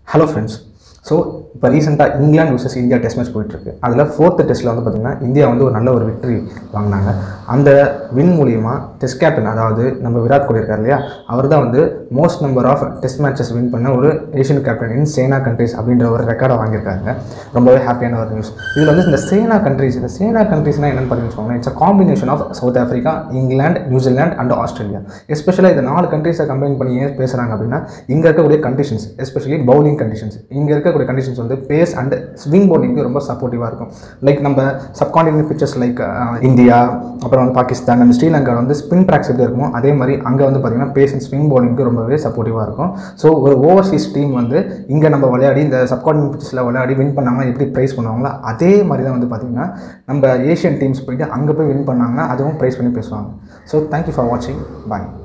hello friends so இப்போ ரீசெண்டாக England vs India test match போயிட்டுருக்கு அதில் ஃபோர்த்து டெஸ்ட்டில் வந்து பார்த்திங்கன்னா இந்தியா வந்து ஒரு நல்ல ஒரு விக்டரி வாங்கினாங்க அந்த வின் மூலிமா டெஸ்ட் கேப்டன் அதாவது நம்ம விராட் கோலி இருக்கார் இல்லையா அவர் தான் வந்து most number of test matches win பண்ண ஒரு Asian captain in SENA countries அப்படின்ற ஒரு ரெக்கார்டை வாங்கியிருக்காங்க ரொம்பவே ஹாப்பியான ஒரு நியூஸ் இதில் வந்து இந்த சேனா கண்ட்ரீஸ் இந்த சேனா கண்ட்ரீஸ்னால் என்னென்னு பார்த்தீங்கன்னா it's a combination of South Africa England New Zealand and Australia எஸ்பெஷலாக இந்த நாலு கண்ட்ரீஸை கம்பைன் பண்ணி ஏன் பேசுகிறாங்க அப்படின்னா இங்கே இருக்கக்கூடிய கண்டிஷன்ஸ் எஸ்பெஷலி பவுலிங் கண்டிஷன்ஸ் இங்கே இருக்கக்கூடிய கண்டிஷன்ஸ் வந்து பேஸ் அண்ட் ஸ்விங் பவுலிங்க்கு ரொம்ப சப்போர்ட்டிவாக இருக்கும் லைக் நம்ம சப்காண்டினென்ட் பிக்சர்ஸ் லைக் இந்தியா அப்புறம் வந்து பாகிஸ்தான் அண்ட் ஸ்ரீலங்கா வந்து ஸ்பின் ட்ராக்ஸ் எப்படி இருக்குமோ அதே மாதிரி அங்கே வந்து பார்த்திங்கன்னா பேஸ் அண்ட் ஸ்விங் பவுலிங்க்கு ரொம்பவே சப்போர்ட்டிவாக இருக்கும் ஸோ ஒரு ஓவர்சீஸ் டீம் வந்து இங்கே நம்ம விளையாடி இந்த சப்காண்டினென்ட் பிக்சர்ஸில் விளையாடி வின் பண்ணாங்கன்னா எப்படி ப்ரைஸ் பண்ணுவாங்களோ அதே மாதிரி தான் வந்து பார்த்திங்கன்னா நம்ம ஏஷியன் டீம்ஸ் போயிட்டு அங்கே போய் வின் பண்ணாங்கன்னா அதுவும் ப்ரைஸ் பண்ணி பேசுவாங்க ஸோ தேங்க்யூ ஃபார் வாட்சிங் பாய்